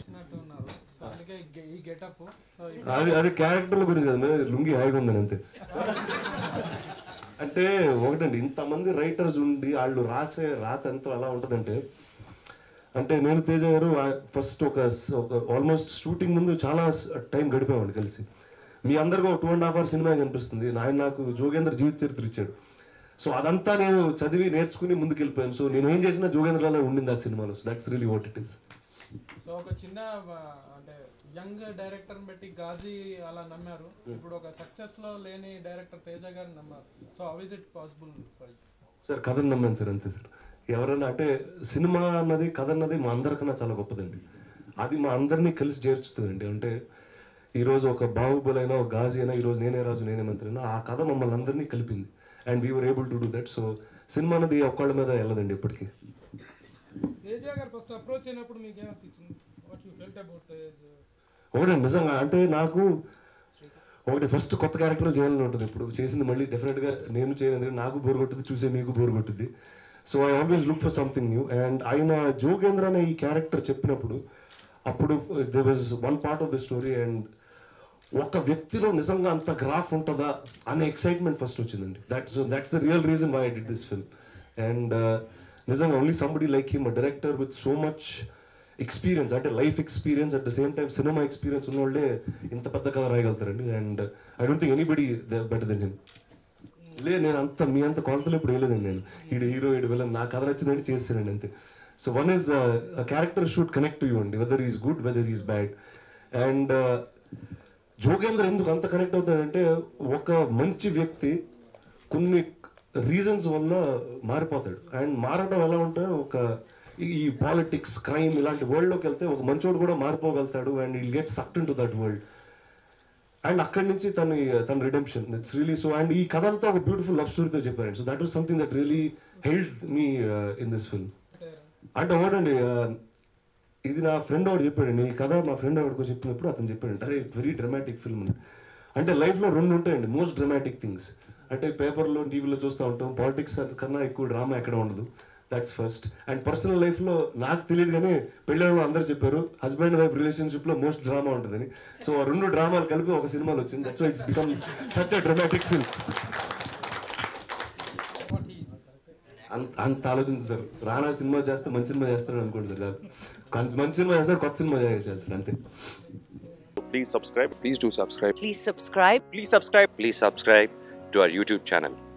ఇచ్చినట్టు ఉన్నారు సో అందుకే ఈ గె- ఈ గెటప్ సో అది అది క్యారెక్టర్ల గురించి కదా మీద లుంగి హాయిగా ఉందని అంతే అంటే ఒకటండి ఇంతమంది రైటర్స్ ఉండి వాళ్ళు రాసే రాత ఎంత అలా ఉంటుందంటే అంటే నేను తేజ గారు ఫస్ట్ ఒక ఒక ఆల్మోస్ట్ షూటింగ్ ముందు చాలా టైం గడిపామండి కలిసి మీ అందరికీ ఒక టూ అండ్ హాఫ్ అవర్ సినిమా కనిపిస్తుంది ఆయన నాకు జోగేంద్ర జీవిత చరిత్ర ఇచ్చాడు సో అదంతా నేను చదివి నేర్చుకుని ముందుకు వెళ్ళిపోయాను సో నేను ఏం చేసినా జోగేంద్రలో ఉండింది ఆ సినిమాలో so that's really what it is so ఒక చిన్న ఆ, అంటే యంగ్ డైరెక్టర్ బట్టి గాజీ అలా నమ్మారు ఇప్పుడు ఒక సక్సెస్ లో లేని డైరెక్టర్ తేజ గారిని నమ్మారు so how is it possible for sir కథను నమ్మాను సార్ అంతే సార్ ఎవరైనా అంటే సినిమా అన్నది కథ అన్నది మా అందరికన్నా చాలా గొప్పదండి అది మా అందరినీ కలిసి చేర్చుతుందండి అంటే ఈరోజు ఒక బాహుబలి అయినా ఒక గాజీ అయినా ఈరోజు నేనే రాజు నేనే మంత్రి అయినా ఆ కథ మమ్మల్ని అందరినీ కలిపింది and we're able to do that so సినిమా అన్నది ఒక్కళ్ళ మీద వెళ్ళదండి ఎప్పటికీ తేజ గారు ఫస్ట్ అప్రోచ్ అయినప్పుడు మీకు ఏమనిపించింది what you felt about Tej ఒకటి నిజంగా అంటే నాకు ఒకటి ఫస్ట్ కొత్త క్యారెక్టర్ చేయాలని ఉంటుంది ఇప్పుడు చేసింది మళ్ళీ డెఫినెట్గా నేను చేయను ఎందుకంటే నాకు బోర్ కొట్టుద్ది చూసే మీకు బోర్ కొట్టుద్ది so I always look for something new and ఆయన జోగేంద్ర అనే ఈ క్యారెక్టర్ చెప్పినప్పుడు అప్పుడు they was one part of the story and ఒక వ్యక్తిలో నిజంగా అంత గ్రాఫ్ ఉంటుందా అనే ఎక్సైట్మెంట్ ఫస్ట్ వచ్చిందండి that's that's the real reason why I did this film and నిజంగా only somebody like him director with so much experience అంటే life experience at the same time cinema experience ఉన్న వాళ్ళే ఇంత పెద్ద కథ రాయగలుగుతారండి and I don't think anybody better than him లే నేను అంత మీ అంత కొలతలు ఇప్పుడు వేయలేదండి నేను ఈడు హీరో ఈడు విలన్ నా కథ నచ్చిందంటే చేస్తానండి అంతే so one is character shoot connect to you అండి weather is good weather is bad and Jogendra ఎందుకు అంత కనెక్ట్ అవుతాడంటే ఒక మంచి వ్యక్తి కొన్ని రీజన్స్ వల్ల మారిపోతాడు అండ్ మారడం ఎలా ఉంటే ఒక ఈ- ఈ పాలిటిక్స్ క్రైమ్ ఇలాంటి వరల్డ్లోకి వెళ్తే ఒక మంచోడు కూడా మారిపోగలుగుతాడు and will get sucked into that world and అక్కడి నుంచి తన తన redemption it's really so and ఈ కథ అంతా ఒక బ్యూటిఫుల్ లవ్ స్టోరీతో చెప్పారండి so that was something that really held me in this film అంటే ఒకటండి uh, ఇది నా ఫ్రెండ్ ఒకటి చెప్పాడండి ఈ కథ మా ఫ్రెండ్ ఒకటికి చెప్పినప్పుడు అతను చెప్పాడు అరే వెరీ డ్రమాటిక్ ఫిల్మ్ అని అంటే లైఫ్లో రెండు ఉంటాయండి మోస్ట్ డ్రమాటిక్ థింగ్స్ అంటే పేపర్లో టీవీలో చూస్తూ ఉంటాం పాలిటిక్స్ కన్నా ఎక్కువ డ్రామా ఎక్కడ ఉండదు దట్స్ ఫస్ట్ అండ్ పర్సనల్ లైఫ్లో నాకు తెలియదు కానీ పెళ్ళిలో అందరూ చెప్పారు హస్బెండ్ వైఫ్ రిలేషన్షిప్లో మోస్ట్ డ్రామా ఉంటుందని సో ఆ రెండు డ్రామాలు కలిపి ఒక సినిమాలో వచ్చింది that's it's become such a dramatic film what is అంత అంత ఆలోచించు సార్ రానా సినిమా చేస్తే మంచి సినిమా చేస్తాడు అనుకోండి సార్ కాదు కొంచెం మంచి సినిమా చేస్తాడు కొత్త సినిమా చేయాలి సార్ అంతే Please subscribe. Please do subscribe. Please subscribe. Please subscribe. Please subscribe to our YouTube channel.